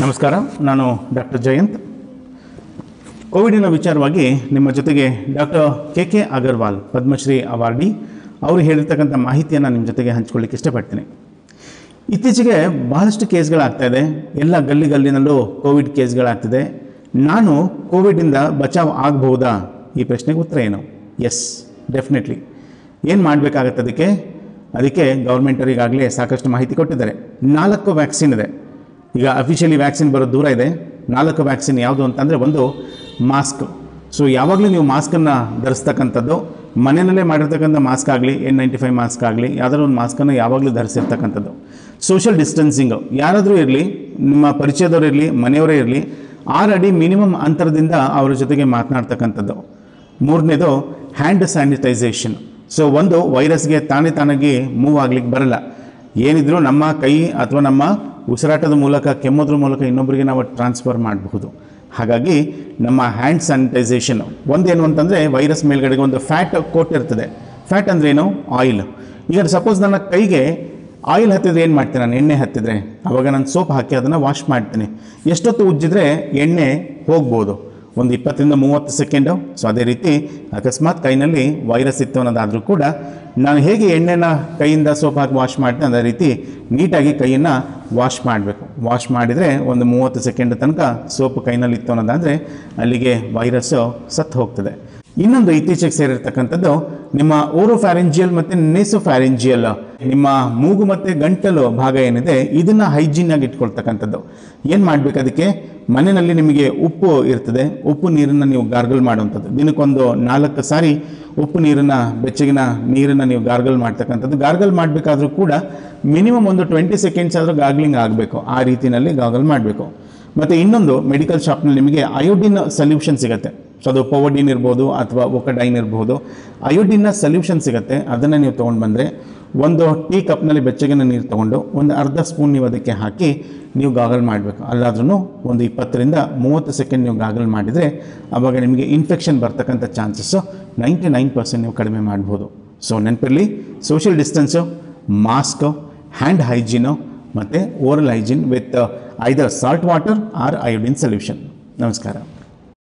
ನಮಸ್ಕಾರ ನಾನು ಡಾಕ್ಟರ್ ಜಯಂತ್ ಕೋವಿಡಿನ ವಿಚಾರವಾಗಿ ನಿಮ್ಮ ಜೊತೆಗೆ doctor K K Agarwal Padmashri awardee ಅವರು ಹೇಳಿರ್ತಕ್ಕಂಥ ಮಾಹಿತಿಯನ್ನು ನಿಮ್ಮ ಜೊತೆಗೆ ಹಂಚ್ಕೊಳ್ಳಿಕ್ಕೆ ಇಷ್ಟಪಡ್ತೀನಿ ಇತ್ತೀಚೆಗೆ ಬಹಳಷ್ಟು ಕೇಸ್ಗಳಾಗ್ತಾ ಇದೆ ಎಲ್ಲ ಗಲ್ಲಿ ಗಲ್ಲಿನಲ್ಲೂ ಕೋವಿಡ್ ಕೇಸ್ಗಳಾಗ್ತಿದೆ ನಾನು ಕೋವಿಡಿಂದ ಬಚಾವ್ ಆಗಬಹುದಾ ಈ ಪ್ರಶ್ನೆಗೆ ಉತ್ತರ ಏನು ಎಸ್ ಡೆಫಿನೆಟ್ಲಿ ಏನು ಮಾಡಬೇಕಾಗತ್ತೆ ಅದಕ್ಕೆ ಅದಕ್ಕೆ ಗೌರ್ಮೆಂಟರಿಗಾಗಲೇ ಸಾಕಷ್ಟು ಮಾಹಿತಿ ಕೊಟ್ಟಿದ್ದಾರೆ ನಾಲ್ಕು ವ್ಯಾಕ್ಸಿನ್ ಇದೆ ಈಗ ಅಫಿಷಿಯಲಿ ವ್ಯಾಕ್ಸಿನ್ ಬರೋದು ದೂರ ಇದೆ ನಾಲ್ಕು ವ್ಯಾಕ್ಸಿನ್ ಯಾವುದು ಅಂತಂದರೆ ಒಂದು ಮಾಸ್ಕ್ ಸೊ ಯಾವಾಗಲೂ ನೀವು ಮಾಸ್ಕನ್ನು ಧರಿಸ್ತಕ್ಕಂಥದ್ದು ಮನೆಯಲ್ಲೇ ಮಾಡಿರ್ತಕ್ಕಂಥ ಮಾಸ್ಕ್ ಆಗಲಿ ಎನ್ ನೈಂಟಿ ಫೈವ್ ಮಾಸ್ಕ್ ಆಗಲಿ ಯಾವುದಾದ್ರು ಒಂದು ಮಾಸ್ಕನ್ನು ಯಾವಾಗಲೂ ಧರಿಸಿರ್ತಕ್ಕಂಥದ್ದು ಸೋಷಿಯಲ್ ಡಿಸ್ಟೆನ್ಸಿಂಗು ಯಾರಾದರೂ ಇರಲಿ ನಿಮ್ಮ ಪರಿಚಯದವರು ಇರಲಿ ಮನೆಯವರೇ ಇರಲಿ ಆರು ಅಡಿ ಮಿನಿಮಮ್ ಅಂತರದಿಂದ ಅವರ ಜೊತೆಗೆ ಮಾತನಾಡ್ತಕ್ಕಂಥದ್ದು ಮೂರನೇದು ಹ್ಯಾಂಡ್ ಸ್ಯಾನಿಟೈಸೇಷನ್ ಸೊ ಒಂದು ವೈರಸ್ಗೆ ತಾನೇ ತಾನಾಗಿ ಮೂವ್ ಆಗ್ಲಿಕ್ಕೆ ಬರಲ್ಲ ಏನಿದ್ರು ನಮ್ಮ ಕೈ ಅಥವಾ ನಮ್ಮ ಉಸಿರಾಟದ ಮೂಲಕ ಕೆಮ್ಮೋದ್ರ ಮೂಲಕ ಇನ್ನೊಬ್ಬರಿಗೆ ನಾವು ಟ್ರಾನ್ಸ್ಫರ್ ಮಾಡಬಹುದು ಹಾಗಾಗಿ ನಮ್ಮ ಹ್ಯಾಂಡ್ ಸ್ಯಾನಿಟೈಸೇಷನ್ ಒಂದೇನು ಅಂತಂದರೆ ವೈರಸ್ ಮೇಲ್ಗಡೆಗೆ ಒಂದು ಫ್ಯಾಟ್ ಕೋಟ್ ಇರ್ತದೆ ಫ್ಯಾಟ್ ಅಂದ್ರೆ ಏನು ಆಯಿಲ್ ಈಗ ಸಪೋಸ್ ನನ್ನ ಕೈಗೆ ಆಯಿಲ್ ಹತ್ತಿದ್ರೆ ಏನು ಮಾಡ್ತೀನಿ ನಾನು ಎಣ್ಣೆ ಹತ್ತಿದ್ರೆ ಅವಾಗ ನಾನು ಸೋಪ್ ಹಾಕಿ ಅದನ್ನು ವಾಶ್ ಮಾಡ್ತೀನಿ ಎಷ್ಟೊತ್ತು ಉಜ್ಜಿದ್ರೆ ಎಣ್ಣೆ ಹೋಗ್ಬೋದು ಒಂದು ಇಪ್ಪತ್ತರಿಂದ ಮೂವತ್ತು ಸೆಕೆಂಡು ಸೊ ಅದೇ ರೀತಿ ಅಕಸ್ಮಾತ್ ಕೈನಲ್ಲಿ ವೈರಸ್ ಇತ್ತು ಅನ್ನೋದಾದರೂ ಕೂಡ ನಾನು ಹೇಗೆ ಎಣ್ಣೆನ ಕೈಯಿಂದ ಸೋಪ್ ಹಾಕಿ ವಾಶ್ ಮಾಡ್ತೀನಿ ಅದೇ ರೀತಿ ನೀಟಾಗಿ ಕೈಯನ್ನು ವಾಶ್ ಮಾಡಬೇಕು ವಾಶ್ ಮಾಡಿದರೆ ಒಂದು ಮೂವತ್ತು ಸೆಕೆಂಡ್ ತನಕ ಸೋಪ್ ಕೈನಲ್ಲಿ ಇತ್ತು ಅನ್ನೋದಾದರೆ ಅಲ್ಲಿಗೆ ವೈರಸ್ಸು ಸತ್ತು ಹೋಗ್ತದೆ ಇನ್ನೊಂದು ಇತ್ತೀಚೆಗೆ ಸೇರಿರ್ತಕ್ಕಂಥದ್ದು ನಿಮ್ಮ ಓರೋಫ್ಯಾರೆಂಜಿಯಲ್ ಮತ್ತು ನೇಸೋಫ್ಯಾರೆಂಜಿಯಲ್ ನಿಮ್ಮ ಮೂಗು ಮತ್ತು ಗಂಟಲು ಭಾಗ ಏನಿದೆ ಇದನ್ನ ಹೈಜೀನ್ ಆಗಿ ಇಟ್ಕೊಳ್ತಕ್ಕಂಥದ್ದು ಏನು ಮಾಡ್ಬೇಕು ಅದಕ್ಕೆ ಮನೆಯಲ್ಲಿ ನಿಮಗೆ ಉಪ್ಪು ಇರ್ತದೆ ಉಪ್ಪು ನೀರನ್ನು ನೀವು ಗಾರ್ಗಲ್ ಮಾಡುವಂಥದ್ದು ದಿನಕ್ಕೊಂದು ನಾಲ್ಕು ಸಾರಿ ಉಪ್ಪು ನೀರನ್ನು ಬೆಚ್ಚಗಿನ ನೀರನ್ನು ನೀವು ಗಾರ್ಗಲ್ ಮಾಡ್ತಕ್ಕಂಥದ್ದು ಗಾರ್ಗಲ್ ಮಾಡಬೇಕಾದ್ರೂ ಕೂಡ ಮಿನಿಮಮ್ ಒಂದು ಟ್ವೆಂಟಿ ಸೆಕೆಂಡ್ಸ್ ಆದರೂ ಗಾರ್ಗ್ಲಿಂಗ್ ಆಗಬೇಕು ಆ ರೀತಿಯಲ್ಲಿ ಗಾರ್ಗಲ್ ಮಾಡಬೇಕು ಮತ್ತು ಇನ್ನೊಂದು ಮೆಡಿಕಲ್ ಶಾಪ್ನಲ್ಲಿ ನಿಮಗೆ ಅಯೋಡಿನ್ ಸೊಲ್ಯೂಷನ್ ಸಿಗುತ್ತೆ ಸೊ ಅದು ಪೋವಡಿನ್ ಇರ್ಬೋದು ಅಥವಾ ಒಕಡೈನ್ ಇರ್ಬೋದು ಅಯೋಡಿನ್ನ ಸೊಲ್ಯೂಷನ್ ಸಿಗುತ್ತೆ ಅದನ್ನು ನೀವು ತೊಗೊಂಡು ಬಂದರೆ ಒಂದು ಟೀ ಕಪ್ನಲ್ಲಿ ಬೆಚ್ಚಗಿನ ನೀರು ತೊಗೊಂಡು ಒಂದು ಅರ್ಧ ಸ್ಪೂನ್ ನೀವು ಅದಕ್ಕೆ ಹಾಕಿ ನೀವು ಗಾಗಲ್ ಮಾಡಬೇಕು ಅಲ್ಲಾದ್ರೂ ಒಂದು ಇಪ್ಪತ್ತರಿಂದ ಮೂವತ್ತು ಸೆಕೆಂಡ್ ನೀವು ಗಾಗಲ್ ಮಾಡಿದರೆ ಆವಾಗ ನಿಮಗೆ ಇನ್ಫೆಕ್ಷನ್ ಬರ್ತಕ್ಕಂಥ ಚಾನ್ಸಸ್ಸು ನೈಂಟಿ ನೈನ್ ಪರ್ಸೆಂಟ್ ನೀವು ಕಡಿಮೆ ಮಾಡ್ಬೋದು ಸೊ ನೆನಪಿರಲಿ social distance mask hand hygiene ಮತ್ತು oral hygiene with either salt water or iodine solution ನಮಸ್ಕಾರ